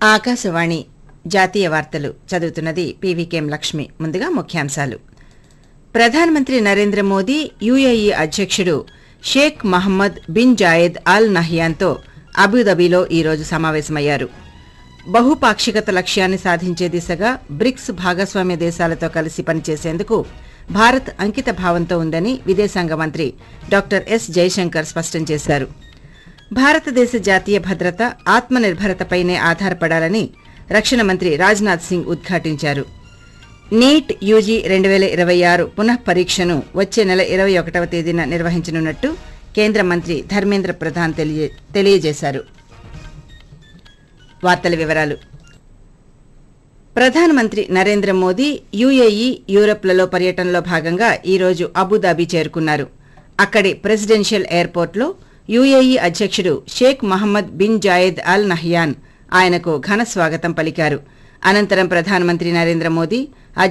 ఆకాశవాణి జాతీయ వార్తలు చదువుతున్నది పీవీకేం లక్ష్మి ముందుగా ముఖ్యాంశాలు ప్రధానమంత్రి నరేంద్ర మోదీ యుఏఈ అధ్యక్షుడు Sheikh Mohamed bin Zayed Al నహ్యాన్తో అబుదాబిలో ఈ రోజు సమావేశమయ్యారు బహుపాక్షికత లక్ష్యాన్ని సాధించే దిశగా బ్రిక్స్ భాగస్వామ్య దేశాలతో కలిసి పనిచేసేందుకు భారత్ అంకిత భావంతో ఉందని విదేశాంగ మంత్రి డాక్టర్ ఎస్ జైశంకర్ స్పష్టం చేశారు భారతదేశ జాతీయ భద్రత ఆత్మనిర్భరతపైనే ఆధారపడాలని రక్షణ మంత్రి రాజ్నాథ్ సింగ్ ఉద్ఘాటించారు నీట్ యూజీ రెండు వేల ఇరవై ఆరు పునః పరీక్షను వచ్చే నెల ఇరవై ఒకటవ తేదీన నిర్వహించనున్నట్టు కేంద్ర మంత్రి ధర్మేంద్ర ప్రధాన్ తెలియ తెలియజేశారు వార్తల వివరాలు ప్రధానమంత్రి నరేంద్ర మోదీ యుఏఈ యూరప్లలో పర్యటనలో భాగంగా ఈ రోజు అబుదాబి చేరుకున్నారు అక్కడి ప్రెసిడెన్షియల్ ఎయిర్పోర్ట్లో యుఏఈ అధ్యక్షుడు Sheikh Mohamed bin Zayed Al Nahyan ఆయనకు ఘన స్వాగతం పలికారు అనంతరం ప్రధానమంత్రి నరేంద్ర మోదీ